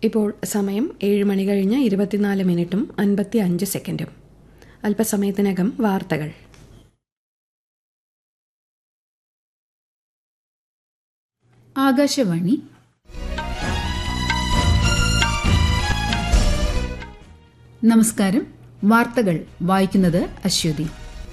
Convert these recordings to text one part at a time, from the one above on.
ഇപ്പോൾ സമയം ഏഴ് മണി കഴിഞ്ഞ് ഇരുപത്തിനാല് മിനിറ്റും അൻപത്തി അഞ്ച് സെക്കൻഡും അല്പസമയത്തിനകം വാർത്തകൾ ആകാശവാണി നമസ്കാരം വാർത്തകൾ വായിക്കുന്നത് അശ്വതി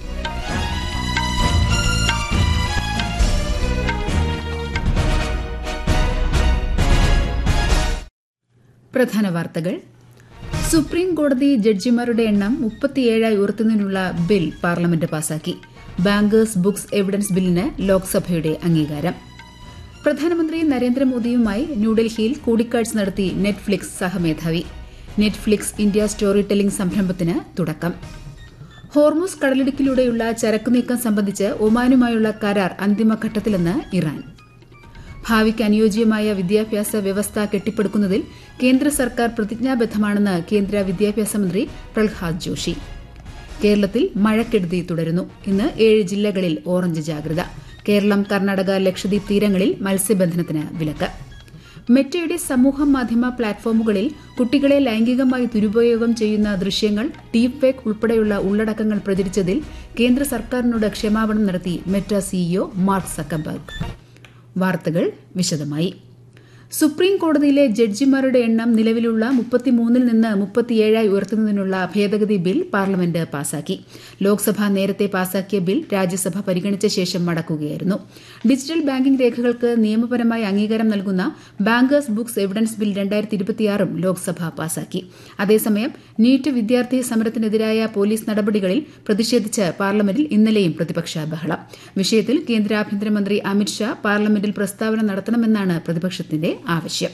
പ്രധാന വാർത്തകൾ സുപ്രീം കോടതി ജഡ്ജിമാരുടെ എണ്ണം മുപ്പത്തിയേഴായി ഉയർത്തുന്നതിനുള്ള ബിൽ പാർലമെന്റ് പാസാക്കി ബാങ്കേഴ്സ് ബുക്സ് എവിഡൻസ് ബില്ലിന് ലോക്സഭയുടെ അംഗീകാരം പ്രധാനമന്ത്രി നരേന്ദ്രമോദിയുമായി ന്യൂഡൽഹിയിൽ കൂടിക്കാഴ്ച നടത്തി നെറ്റ്ഫ്ലിക്സ് സഹമേധാവി നെറ്റ്ഫ്ലിക്സ് ഇന്ത്യ സ്റ്റോറി ടെല്ലിംഗ് സംരംഭത്തിന് തുടക്കം ഹോർമുസ് കടലിടുക്കിലൂടെയുള്ള ചരക്കു നീക്കം സംബന്ധിച്ച് ഒമാനുമായുള്ള കരാർ അന്തിമഘട്ടത്തിലെന്ന് ഇറാൻ ഭാവിക്ക് അനുയോജ്യമായ വിദ്യാഭ്യാസ വ്യവസ്ഥ കെട്ടിപ്പടുക്കുന്നതിൽ കേന്ദ്ര സർക്കാർ പ്രതിജ്ഞാബദ്ധമാണെന്ന് കേന്ദ്ര വിദ്യാഭ്യാസ മന്ത്രി പ്രഹ്ലാദ് ജോഷി കേരളത്തിൽ മഴക്കെടുതി തുടരുന്നു ഇന്ന് ഏഴ് ജില്ലകളിൽ ഓറഞ്ച് ജാഗ്രത കേരളം കർണാടക ലക്ഷദ്വീപ് തീരങ്ങളിൽ മത്സ്യബന്ധനത്തിന് വിലക്ക് മെറ്റയുടെ സമൂഹ മാധ്യമ പ്ലാറ്റ്ഫോമുകളിൽ കുട്ടികളെ ലൈംഗികമായി ദുരുപയോഗം ചെയ്യുന്ന ദൃശ്യങ്ങൾ ഡീപ് ഫേക്ക് ഉൾപ്പെടെയുള്ള ഉള്ളടക്കങ്ങൾ പ്രചരിച്ചതിൽ കേന്ദ്ര സർക്കാരിനോട് ക്ഷമാപണം നടത്തി മെറ്റ സിഇഒ മാർക്ക് സക്കംബർഗ് വാർത്തകൾ വിശദമായി സുപ്രീം കോടതിയിലെ ജഡ്ജിമാരുടെ എണ്ണം നിലവിലുള്ള മുപ്പത്തിമൂന്നിൽ നിന്ന് മുപ്പത്തിയേഴായി ഉയർത്തുന്നതിനുള്ള ഭേദഗതി ബിൽ പാർലമെന്റ് പാസാക്കി ലോക്സഭ നേരത്തെ പാസാക്കിയ ബിൽ രാജ്യസഭ പരിഗണിച്ച ശേഷം മടക്കുകയായിരുന്നു ഡിജിറ്റൽ ബാങ്കിംഗ് രേഖകൾക്ക് നിയമപരമായ അംഗീകാരം നൽകുന്ന ബാങ്കേഴ്സ് ബുക്സ് എവിഡൻസ് ബിൽ രണ്ടായിരത്തി ഇരുപത്തിയാറും ലോക്സഭ പാസാക്കി അതേസമയം നീറ്റ് വിദ്യാർത്ഥി സമരത്തിനെതിരായ പോലീസ് നടപടികളിൽ പ്രതിഷേധിച്ച് പാർലമെന്റിൽ ഇന്നലെയും പ്രതിപക്ഷ ബഹളം വിഷയത്തിൽ കേന്ദ്ര ആഭ്യന്തരമന്ത്രി അമിത്ഷാ പാർലമെന്റിൽ പ്രസ്താവന നടത്തണമെന്നാണ് പ്രതിപക്ഷത്തിന്റെ ആവശ്യം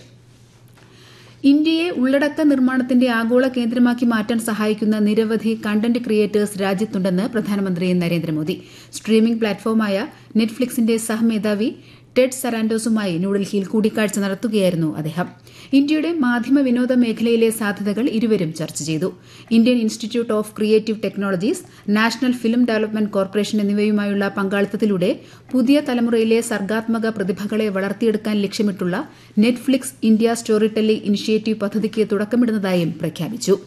ഇന്ത്യയെ ഉള്ളടക്ക നിർമ്മാണത്തിന്റെ ആഗോള കേന്ദ്രമാക്കി മാറ്റാൻ സഹായിക്കുന്ന നിരവധി കണ്ടന്റ് ക്രിയേറ്റേഴ്സ് രാജ്യത്തുണ്ടെന്ന് പ്രധാനമന്ത്രി നരേന്ദ്രമോദി സ്ട്രീമിംഗ് പ്ലാറ്റ്ഫോമായ നെറ്റ്ഫ്ലിക്സിന്റെ സഹമേധാവി ടെഡ് സറാൻഡോസുമായി ന്യൂഡൽഹിയിൽ കൂടിക്കാഴ്ച നടത്തുകയായിരുന്നു അദ്ദേഹം ഇന്ത്യയുടെ മാധ്യമ വിനോദ മേഖലയിലെ സാധ്യതകൾ ഇരുവരും ചർച്ച ചെയ്തു Indian institute of creative technologies national film development corporation എന്നിവയുമായുള്ള പങ്കാളിത്തത്തിലൂടെ പുതിയ തലമുറയിലെ സർഗാത്മക പ്രതിഭകളെ വളർത്തിയെടുക്കാൻ ലക്ഷ്യമിട്ടുള്ള Netflix India storytelling initiative പദ്ധതിക്ക് തുടക്കമിടുന്നതായും പ്രഖ്യാപിച്ചു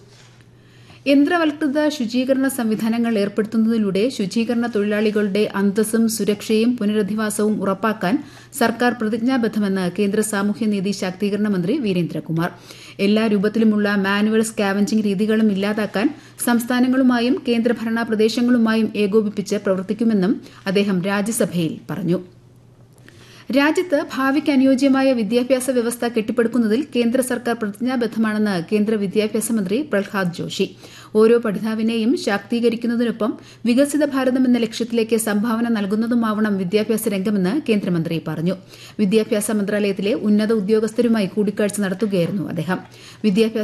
യന്ത്രവൽകൃത ശുചീകരണ സംവിധാനങ്ങൾ ഏർപ്പെടുത്തുന്നതിലൂടെ ശുചീകരണ തൊഴിലാളികളുടെ അന്തസ്സും സുരക്ഷയും പുനരധിവാസവും ഉറപ്പാക്കാൻ സർക്കാർ പ്രതിജ്ഞാബദ്ധമെന്ന് കേന്ദ്ര സാമൂഹ്യനീതി ശാക്തീകരണ മന്ത്രി വീരേന്ദ്രകുമാർ എല്ലാ രൂപത്തിലുമുള്ള മാനുവൽ സ്കാവഞ്ചിംഗ് രീതികളും ഇല്ലാതാക്കാൻ സംസ്ഥാനങ്ങളുമായും കേന്ദ്രഭരണ പ്രദേശങ്ങളുമായും ഏകോപിപ്പിച്ച് പ്രവർത്തിക്കുമെന്നും അദ്ദേഹം രാജ്യസഭയിൽ പറഞ്ഞു രാജ്യത്ത് ഭാവിക്ക് അനുയോജ്യമായ വിദ്യാഭ്യാസ വ്യവസ്ഥ കെട്ടിപ്പടുക്കുന്നതിൽ കേന്ദ്ര സർക്കാർ പ്രതിജ്ഞാബദ്ധമാണെന്ന് കേന്ദ്ര വിദ്യാഭ്യാസ മന്ത്രി പ്രഹ്ലാദ് ജോഷി ഓരോ പഠിതാവിനെയും ശാക്തീകരിക്കുന്നതിനൊപ്പം വികസിത ഭാരതം എന്ന ലക്ഷ്യത്തിലേക്ക് സംഭാവന നൽകുന്നതുമാവണം വിദ്യാഭ്യാസ രംഗമെന്ന് കേന്ദ്രമന്ത്രി പറഞ്ഞു വിദ്യാഭ്യാസ മന്ത്രാലയത്തിലെ ഉന്നത ഉദ്യോഗസ്ഥരുമായി കൂടിക്കാഴ്ച നടത്തുകയായിരുന്നു അദ്ദേഹം വിദ്യാഭ്യാസ